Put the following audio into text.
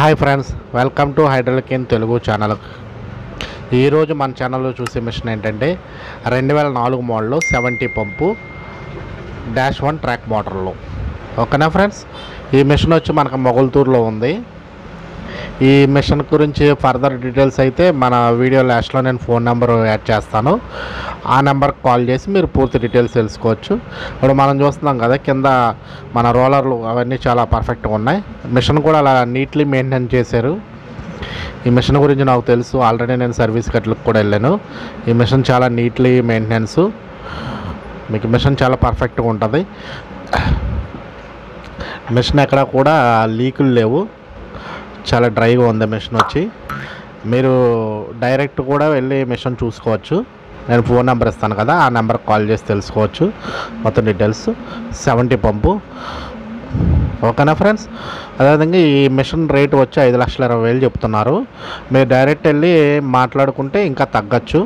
hi friends welcome to hydraulic in Telugu channel ఈరోజు మన ఛానల్లో చూసే మిషన్ ఏంటంటే రెండు వేల నాలుగు మోడల్లో seventy pump dash one track మోటార్లో ఓకేనా ఫ్రెండ్స్ ఈ మిషన్ వచ్చి మనకు మొగల్తూరులో ఉంది ఈ మిషన్ గురించి ఫర్దర్ డీటెయిల్స్ అయితే మన వీడియో లాస్ట్లో నేను ఫోన్ నెంబర్ యాడ్ చేస్తాను ఆ నెంబర్కి కాల్ చేసి మీరు పూర్తి డీటెయిల్స్ తెలుసుకోవచ్చు ఇప్పుడు మనం చూస్తున్నాం కదా కింద మన రోలర్లు అవన్నీ చాలా పర్ఫెక్ట్గా ఉన్నాయి మిషన్ కూడా అలా నీట్లీ మెయింటైన్ చేశారు ఈ మిషన్ గురించి నాకు తెలుసు ఆల్రెడీ నేను సర్వీస్ కట్లకు కూడా వెళ్ళాను ఈ మిషన్ చాలా నీట్లీ మెయింటెనెన్స్ మీకు మిషన్ చాలా పర్ఫెక్ట్గా ఉంటుంది మిషన్ ఎక్కడ కూడా లీకులు లేవు చాలా డ్రైగా ఉంది మిషన్ వచ్చి మీరు డైరెక్ట్ కూడా వెళ్ళి మిషన్ చూసుకోవచ్చు నేను ఫోన్ నెంబర్ ఇస్తాను కదా ఆ నెంబర్కి కాల్ చేసి తెలుసుకోవచ్చు మొత్తం డీటెయిల్స్ సెవెంటీ పంపు ఓకేనా ఫ్రెండ్స్ అదేవిధంగా ఈ మిషన్ రేట్ వచ్చి ఐదు లక్షల ఇరవై వేలు చెప్తున్నారు మీరు డైరెక్ట్ వెళ్ళి మాట్లాడుకుంటే ఇంకా తగ్గచ్చు